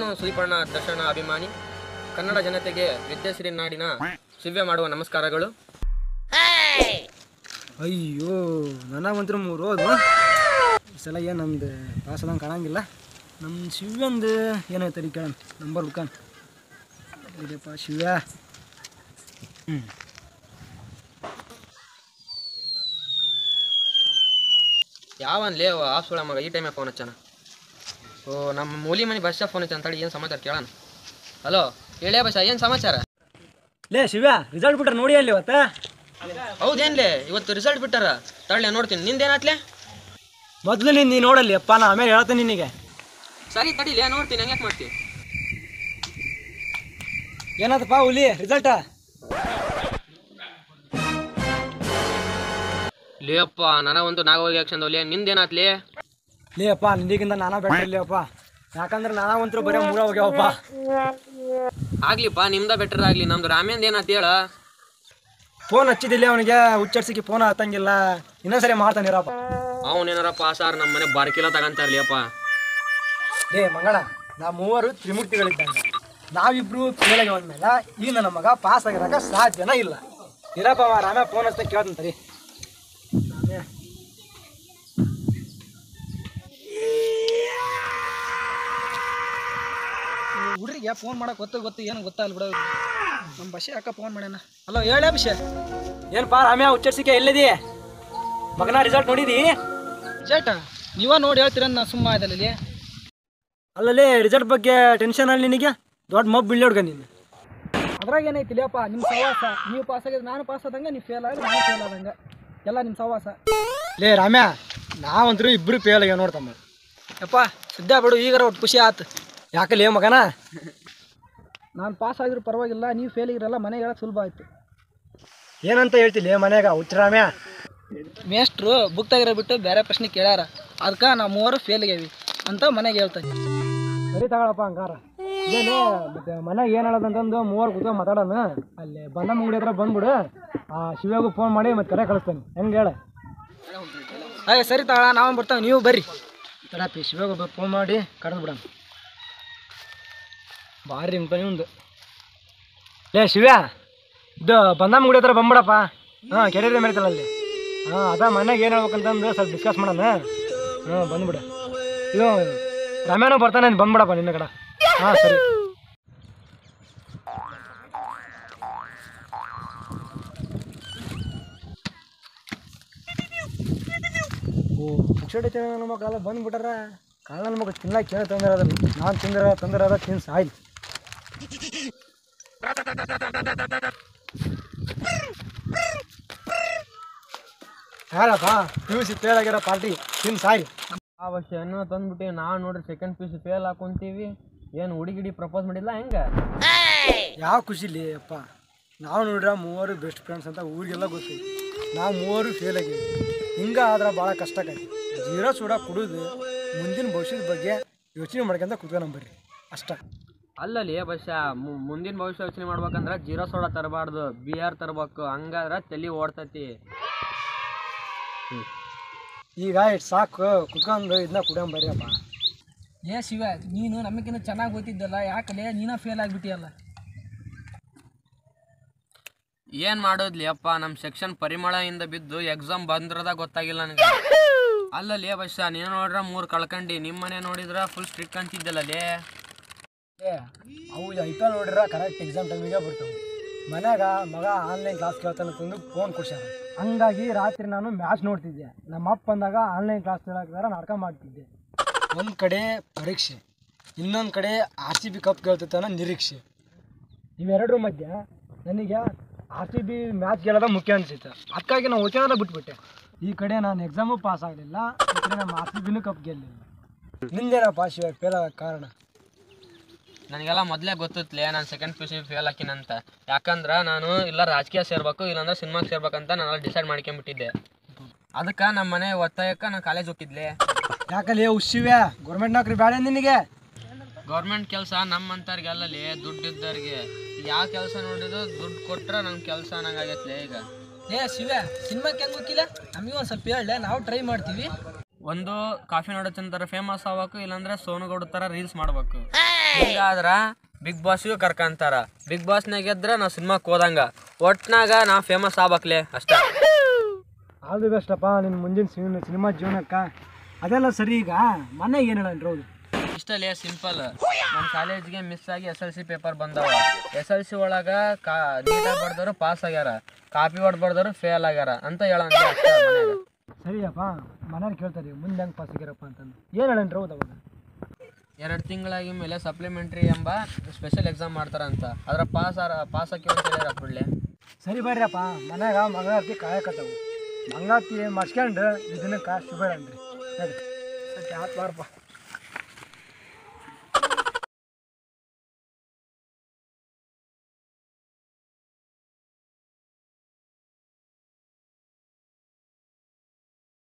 ಸುದೀಪಣ್ಣ ದರ್ಶನ ಅಭಿಮಾನಿ ಕನ್ನಡ ಜನತೆಗೆ ವಿದ್ಯಾಶ್ರೀ ನಾಡಿನ ಶಿವ್ಯ ಮಾಡುವ ನಮಸ್ಕಾರಗಳು ಅಯ್ಯೋ ನನಗಂತೂ ಮೂರು ಹೋದ್ವು ಈ ಸಲ ಏನು ನಮ್ದು ಪಾಸ್ ಅದಂಗೆ ಕಾಣಂಗಿಲ್ಲ ನಮ್ಮ ಶಿವ್ಯಂದು ಏನಾಯ್ತು ಕೇಳೋಣ ನಂಬರ್ ಹುಡ್ಕನ್ ಇದಪ್ಪ ಶಿವ್ಯ ಹ್ಞೂ ಯಾವನ್ ಲೇ ಆ ಸುಳ ಮಗ ಈ ಟೈಮಿಗೆ ಫೋನ್ ಹಚ್ಚಾನ ಓ ನಮ್ಮ ಮೂಲಿ ಮನೆ ಬಸ್ಸ ಫೋನ್ ಹಚ್ಚ ಅಂತೇಳಿ ಏನು ಸಮಾಚಾರ ಕೇಳೋಣ ಹಲೋ ಹೇಳೇ ಬಸ್ಸ ಏನು ಸಮಾಚಾರ ಲೇ ಶಿವ್ಯ ರಿಸಲ್ಟ್ ಬಿಟ್ರೆ ನೋಡಿ ಅಲ್ಲಿ ಇವತ್ತು ಹೌದೇನ್ಲೇ ಇವತ್ತು ರಿಸಲ್ಟ್ ಬಿಟ್ಟಾರ ತಳ್ಳೆ ನೋಡ್ತೀನಿ ನಿಂದೇನಾತ್ಲೆ ಮೊದಲು ನೀನು ನೀನು ನೋಡಲ್ಲಿ ಅಪ್ಪ ನಾ ಆಮೇಲೆ ಹೇಳ್ತೇನೆ ನಿನಗೆ ಸರಿ ತಡಿಲೇ ನೋಡ್ತೀನಿ ಹಂಗೆ ಮಾಡ್ತೀನಿ ಏನಾಯ್ತಪ್ಪ ಹುಲಿ ರಿಸಲ್ಟ ಲೇಪ್ಪ ನನಗೊಂದು ನಾಗೋಗಿ ಆಕ್ಷನ್ ಲೇ ನಿಂದೇನಾತ್ಲಿ ಲೇ ಅಪ್ಪ ನಿನಗಿಂತ ನಾನಾ ಬೆಟ್ರ್ ಲೇ ಅಪ್ಪ ಯಾಕಂದ್ರೆ ನಾನಾ ಒಂಥರ ಬರೀ ಮೂರ ಹೋಗ್ಯಾವಪ್ಪ ಆಗ್ಲಿಪ್ಪ ನಿಮ್ದ ಬೆಟರ್ ಆಗ್ಲಿ ನಮ್ದು ರಾಮೇಂದ್ ಏನಾತ್ ಹೇಳ ಫೋನ್ ಹಚ್ಚಿದಿಲ್ಲ ಅವನಿಗೆ ಹುಚ್ಚರ್ಸಿಗೆ ಫೋನ್ ಹತ್ತಂಗಿಲ್ಲ ಇನ್ನೊಂದ್ಸರಿ ಮಾಡ್ತಾನಿರಪ್ಪ ಅವನೇನಾರ ಪಾಸಾರ್ ನಮ್ಮ ಮನೆ ಬಾರ್ಕಿಲ ತಗಂತಾರ್ಲಿಯಪ್ಪ ಲೇ ಮಂಗಳ ನಾ ಮೂವರು ತ್ರಿಮೂರ್ತಿಗಳಿದ್ದಂಗೆ ನಾವಿಬ್ರು ಫೇಲಾಗಿ ಅಂದ್ಮೇಲೆ ಈಗ ನನ್ನ ಮಗ ಪಾಸ್ ಆಗಿರಕ ಸಾಧ್ಯನ ಇಲ್ಲ ಇರಪ್ಪ ಅವ ರಾಮ ಫೋನ್ ಹಚ್ತಾ ಕೇಳ್ತಾನೆ ತಡಿ ರಾಮ್ಯ. ಹುಡ್ರಿಗೆ ಫೋನ್ ಮಾಡಕ್ ಗೊತ್ತು ಗೊತ್ತು ಏನು ಗೊತ್ತಾಗಲ್ಲ ಬಿಡೋ ನಮ್ಮ ಬಶೆ ಅಕ್ಕ ಫೋನ್ ಮಾಡ್ಯಾನ ಹಲೋ ಹೇಳ ಬಿಷೆ ಏನಪ್ಪ ರಾಮ್ಯ ಉಚ್ಚರಿಸಿಕೆ ಎಲ್ಲಿದಿ ಮಗನ ರಿಸಲ್ಟ್ ನೋಡಿದಿ ಚೇಟ ನೀವ ನೋಡಿ ಹೇಳ್ತೀರ ನಾ ಸುಮ್ಮ ಇದರಲ್ಲಿ ಅಲ್ಲಲ್ಲಿ ರಿಸಲ್ಟ್ ಬಗ್ಗೆ ಟೆನ್ಷನ್ ಅಲ್ಲಿ ನಿನಗೆ ದೊಡ್ಡ ಮಬ್ಬು ಬೀಳಿ ಹುಡ್ಗ ನೀನು ಅದ್ರಾಗ ಏನೈತಿ ಲೇಪ ನಿಮ್ಮ ಸವಾಸ ನೀವು ಪಾಸ್ ಆಗಿದ್ರೆ ನಾನು ಪಾಸ್ ಆದಂಗೆ ನೀವು ಫೇಲ್ ಆದ್ರೆ ನಾನು ಫೇಲ್ ಆದಂಗೆ ಎಲ್ಲ ನಿಮ್ಮ ಸವಾಸ ಲೇ ರಾಮ್ಯ ನಾವಂತರೂ ಇಬ್ರು ಫೇಲ್ ಆಗ್ಯಾವ ನೋಡ್ತಮ್ಮ ಯಪ್ಪ ಸದ್ಯ ಬಿಡು ಈಗಾರ ಒಟ್ಟು ಖುಷಿ ಆತು ಯಾಕಲೇ ಮಗನ ನಾನು ಪಾಸ್ ಆಗಿದ್ರು ಪರವಾಗಿಲ್ಲ ನೀವು ಫೇಲ್ ಆಗಿರಲ್ಲ ಮನೆಗೆ ಹೇಳೋದು ಸುಲಭ ಆಯ್ತು ಏನಂತ ಹೇಳ್ತಿಲ್ಲ ಮನ್ಯಾಗ ಹುಚ್ಚ ರಾಮ್ಯ ಮೇಷ್ಟ್ರು ಬುಕ್ ತೆಗಿರೋ ಬಿಟ್ಟು ಬೇರೆ ಪ್ರಶ್ನೆ ಕೇಳ್ಯಾರ ಅದಕ್ಕೆ ನಾವು ಮೂವರು ಫೇಲ್ ಆಗ್ಯಾವಿ ಅಂತ ಮನೆಗೆ ಹೇಳ್ತಾರೆ ಸರಿ ತಗೊಳಪ್ಪ ಹಂಗಾರ ಇದೇನೇ ಮತ್ತೆ ಮನ್ಯಾಗ ಏನು ಹೇಳೋದಂತಂದು ಮೂವರು ಕೂತ್ಕೊಂಡು ಮಾತಾಡೋಣ ಅಲ್ಲಿ ಬಂದ ಮುಂಗಡಿ ಹತ್ರ ಬಂದ್ಬಿಡು ಆ ಶಿವ್ಯಾಗೂ ಫೋನ್ ಮಾಡಿ ಮತ್ತೆ ಕರೆ ಕಳಿಸ್ತೇನೆ ಹೆಂಗೆ ಹೇಳ ಅಯ್ಯ ಸರಿ ತಗೊಳ ನಾವು ಬರ್ತಾವೆ ನೀವು ಬರ್ರಿ ತಡಪಿ ಶಿವ್ಯಾಗ ಫೋನ್ ಮಾಡಿ ಕರೆದು ಬಿಡೋಣ ಭಾರಿ ಇಂಪನಿ ಒಂದು ಲೇ ಶಿವ್ಯ ಇದು ಬಂದ ಮುಂಗಡಿ ಹತ್ರ ಬಂದ್ಬಿಡಪ್ಪ ಹಾಂ ಕೆರೆ ಮೇಡ್ತಲ್ಲ ಅಲ್ಲಿ ಹಾಂ ಅದ ಮನ್ಯಾಗ ಏನು ಹೇಳ್ಬೇಕಂತಂದು ಸ್ವಲ್ಪ ಡಿಸ್ಕಸ್ ಮಾಡೋಣ ಹಾಂ ಬಂದ್ಬಿಡು ಇದು ರಮ್ಯಾನು ಬರ್ತಾನೆ ನೀನು ಬಂದ್ಬಿಡಪ್ಪ ನಿನ್ನ ಕಡೆ ಹಾಂ ಸರಿ ಓ ಪುಕ್ಷಡಿ ನನ್ನ ಮಕ್ಕಳೆಲ್ಲ ಬಂದ್ಬಿಟ್ಟಾರ ಕಾಳ ನನ್ನ ಮಗ ತಿನ್ಲಾಕ ಕೇಳಿ ತಂದಿರೋದಲ್ಲ ನಾನು ತಿಂದಿರ ತಂದಿರೋದ ತಿನ್ ಸಾಯ್ಲಿ ಯಾರಪ್ಪ ಪಿ ಯು ಸಿ ಫೇಲ್ ಆಗಿರೋ ಪಾರ್ಟಿ ತಿನ್ ಸಾಯ್ಲಿ ಆ ವರ್ಷ ಏನೋ ತಂದ್ಬಿಟ್ಟು ನಾವು ನೋಡ್ರಿ ಸೆಕೆಂಡ್ ಪಿ ಸಿ ಫೇಲ್ ಹಾಕೊಂತೀವಿ ಏನು ಹುಡುಗಿಡಿ ಪ್ರಪೋಸ್ ಮಾಡಿಲ್ಲ ಹೆಂಗ ಯಾವ ಖುಷಿಲಿ ಅಪ್ಪ ನಾವು ನೋಡ್ರ ಮೂವರು ಬೆಸ್ಟ್ ಫ್ರೆಂಡ್ಸ್ ಅಂತ ಊರಿಗೆಲ್ಲ ಗೊತ್ತೈತಿ ನಾವು ಮೂವರು ಫೇಲ್ ಆಗಿವಿ ಹಿಂಗೆ ಆದ್ರೆ ಭಾಳ ಕಷ್ಟ ಆಗೈತಿ ಜೀರೋ ಸೋಡಾ ಕುಡಿದು ಮುಂದಿನ ಭವಿಷ್ಯದ ಬಗ್ಗೆ ಯೋಚನೆ ಮಾಡ್ಕೊಂತ ಕುತ್ಕೊಂಬರ್ರಿ ಅಷ್ಟ ಅಲ್ಲಲ್ಲಿ ಬಸ್ಸ ಮುಂದಿನ ಭವಿಷ್ಯ ಯೋಚನೆ ಮಾಡ್ಬೇಕಂದ್ರ ಜೀರೋ ಸೋಡಾ ತರಬಾರ್ದು ಬಿಯರ್ ತರಬೇಕು ಹಂಗಾದ್ರ ತಲೆ ಓಡ್ತತಿ ಈಗ ಇಷ್ಟು ಸಾಕು ಕುತ್ಕೊಂಡು ಇದನ್ನ ಕುಡಿಯಂಬರ್ರಿ ಅಪ್ಪ ಏ ಶಿವ ನೀನು ನಮಗಿನ್ನ ಚೆನ್ನಾಗಿ ಓದಿದ್ದಲ್ಲ ಯಾಕಲೆ ನೀನ ಫೇಲ್ ಆಗಿಬಿಟ್ಟಿಯಲ್ಲ ಏನ್ ಮಾಡೋದ್ಲಿ ಅಪ್ಪ ನಮ್ಮ ಸೆಕ್ಷನ್ ಪರಿಮಳದಿಂದ ಬಿದ್ದು ಎಕ್ಸಾಮ್ ಬಂದ್ರದ ಗೊತ್ತಾಗಿಲ್ಲ ನನಗೆ ಅಲ್ಲಲ್ಲಿ ಬಸ್ಸ ನೀನು ನೋಡ್ರ ಮೂರು ಕಳ್ಕಂಡಿ ನಿಮ್ಮ ಮನೆ ನೋಡಿದ್ರ ಫುಲ್ ಸ್ಟ್ರಿಕ್ ಅಂತಿದ್ದಲ್ಲ ಲೇ ಏ ಅವು ಐಪಲ್ ನೋಡಿರ ಕರೆಕ್ಟ್ ಎಕ್ಸಾಮ್ ಟೈಮಿಗೆ ಬರ್ತಾವೆ ಮನ್ಯಾಗ ಮಗ ಆನ್ಲೈನ್ ಕ್ಲಾಸ್ ಕೇಳ್ತಾನೆ ತಂದು ಫೋನ್ ಕೊಡ್ಸ್ಯಾರ ಹಂಗಾಗಿ ರಾತ್ರಿ ನಾನು ಮ್ಯಾಚ್ ನೋಡ್ತಿದ್ದೆ ನಮ್ಮ ಅಪ್ಪ ಬಂದಾಗ ಆನ್ಲೈನ್ ಕ್ಲಾಸ್ ಕೇಳಕ್ಕಾರ ನಾಟಕ ಮಾಡ್ತಿದ್ದೆ ಒಂದು ಕಡೆ ಪರೀಕ್ಷೆ ಇನ್ನೊಂದು ಕಡೆ ಆರ್ ಸಿ ಬಿ ಕಪ್ ಕೇಳ್ತಿತ್ತು ಅನ್ನೋ ನಿರೀಕ್ಷೆ ಇವೆರಡರ ಮಧ್ಯೆ ನನಗೆ ಆರ್ ಸಿ ಬಿ ಮ್ಯಾಚ್ ಗೆಲ್ಲೋದ ಮುಖ್ಯ ಅನಿಸಿತ್ತು ಅದಕ್ಕಾಗಿ ನಾನು ಓದ್ಕೊಳ್ಳೋದ ಬಿಟ್ಬಿಟ್ಟೆ ಈ ಕಡೆ ನಾನು ಎಕ್ಸಾಮು ಪಾಸ್ ಆಗಲಿಲ್ಲ ಈ ಕಡೆ ನಮ್ಮ ಆರ್ ಸಿ ಬಿನೂ ಕಪ್ ಗೆಲ್ಲಲಿಲ್ಲ ನಿಂದೇನಪ್ಪ ಶಿವ ಫೇಲ್ ಆಗಕ್ಕೆ ಕಾರಣ ನನಗೆಲ್ಲ ಮೊದಲೇ ಗೊತ್ತಿತ್ಲೆ ನಾನು ಸೆಕೆಂಡ್ ಪಿ ಸಿ ಫೇಲ್ ಹಾಕಿನಂತ ಯಾಕಂದ್ರೆ ನಾನು ಇಲ್ಲ ರಾಜಕೀಯ ಸೇರ್ಬೇಕು ಇಲ್ಲಾಂದ್ರೆ ಸಿನಿಮಾಗೆ ಸೇರ್ಬೇಕಂತ ನಾನು ಡಿಸೈಡ್ ಮಾಡ್ಕೊಂಬಿಟ್ಟಿದ್ದೆ ಅದಕ್ಕೆ ನಮ್ಮ ಮನೆ ಒತ್ತಾಯಕ್ಕೆ ನಾನು ಕಾಲೇಜ್ ಹೋಗಿದ್ಲೆ ಯಾಕಲ್ಲಿ ಹುಷಿವ್ಯಾ ಗೌರ್ಮೆಂಟ್ ನೌಕರಿ ಬೇಡ ನಿನಗೆ ಗೌರ್ಮೆಂಟ್ ಕೆಲಸ ನಮ್ಮಂತವ್ರಿಗೆ ಅಲ್ಲಲ್ಲಿ ದುಡ್ಡು ಇದ್ದವ್ರಿಗೆ ಯಾವ ಕೆಲಸ ನೋಡಿದ್ರು ದುಡ್ಡು ಕೊಟ್ರೆ ನಮ್ಮ ಕೆಲಸ ಅನ್ನಂಗಾಗೈತ್ಲೆ ಈಗ ಏ ಶಿವ ಸಿನಿಮಾಕ್ಕೆ ಹೆಂಗೆ ಹೋಗಿಲ್ಲ ನಮಗೆ ಒಂದು ಸ್ವಲ್ಪ ಹೇಳಲೆ ನಾವು ಟ್ರೈ ಮಾಡ್ತೀವಿ ಒಂದು ಕಾಫಿ ನೋಡೋ ಥರ ಫೇಮಸ್ ಆಗ್ಬೇಕು ಇಲ್ಲಾಂದ್ರೆ ಸೋನುಗೌಡ ಥರ ರೀಲ್ಸ್ ಮಾಡ್ಬೇಕು ಹಿಂಗಾದ್ರ ಬಿಗ್ ಬಾಸ್ಗೂ ಕರ್ಕಂತಾರ ಬಿಗ್ ಬಾಸ್ನಾಗ ಗೆದ್ರೆ ನಾವು ಸಿನಿಮಾಕ್ಕೆ ಹೋದಂಗ ಒಟ್ನಾಗ ನಾವು ಫೇಮಸ್ ಆಗ್ಬೇಕ್ಲೆ ಅಷ್ಟೇ ಆಲ್ ದಿ ಬೆಸ್ಟ್ ಅಪ್ಪ ನಿನ್ನ ಮುಂದಿನ ಸಿನಿಮಾ ಸಿನಿಮಾ ಜೀವನಕ್ಕೆ ಅದೆಲ್ಲ ಸರಿ ಈಗ ಮನೆಗೆ ಏನು ಹೇಳಣ್ರಿ ಹೌದು ಇಷ್ಟಲ್ಲೇ ಸಿಂಪಲ್ ನಮ್ಮ ಕಾಲೇಜ್ಗೆ ಮಿಸ್ ಆಗಿ ಎಸ್ ಎಲ್ ಸಿ ಪೇಪರ್ ಬಂದವ ಎಸ್ ಎಲ್ ಸಿ ಒಳಗ ಕಾ ನೀಟಾಗಿ ಬರ್ದವ್ರು ಪಾಸ್ ಆಗ್ಯಾರ ಕಾಪಿ ಹೊಡ್ ಬರ್ದವ್ರು ಫೇಲ್ ಆಗ್ಯಾರ ಅಂತ ಹೇಳಂತ ಅಷ್ಟೇ ಮನ್ಯಾಗ ಸರಿಯಪ್ಪ ಮನೆಯವ್ರು ಕೇಳ್ತಾರೆ ಮುಂದೆ ಹೆಂಗೆ ಪಾಸ್ ಆಗ್ಯಾರಪ್ಪ ಅಂತಂದು ಏನು ಹೇಳಣ್ರಿ ಹೌದು ಅವಾಗ ಎರಡು ತಿಂಗಳಾಗಿ ಮೇಲೆ ಸಪ್ಲಿಮೆಂಟ್ರಿ ಎಂಬ ಸ್ಪೆಷಲ್ ಎಕ್ಸಾಮ್ ಮಾಡ್ತಾರಂತ ಅದ್ರ ಪಾಸ್ ಆರ ಪಾಸ್ ಹಾಕಿ ಅಂತ ಹೇಳ್ಯಾರ ಬಿಡ್ಲೆ ಸರಿ ಬರ್ರಿಯಪ್ಪ ಮನ್ಯಾಗ ಮಂಗಳಾರತಿ ಕಾಯಕತ್ತವು ಮಂಗಳಾರತಿ ಮಾಡ್ಸ್ಕೊಂಡು ಇದನ್ನ ಶುಭ ಹೇಳ್ರಿ ಸರಿ ಆತ್ ಬಾರಪ್ಪ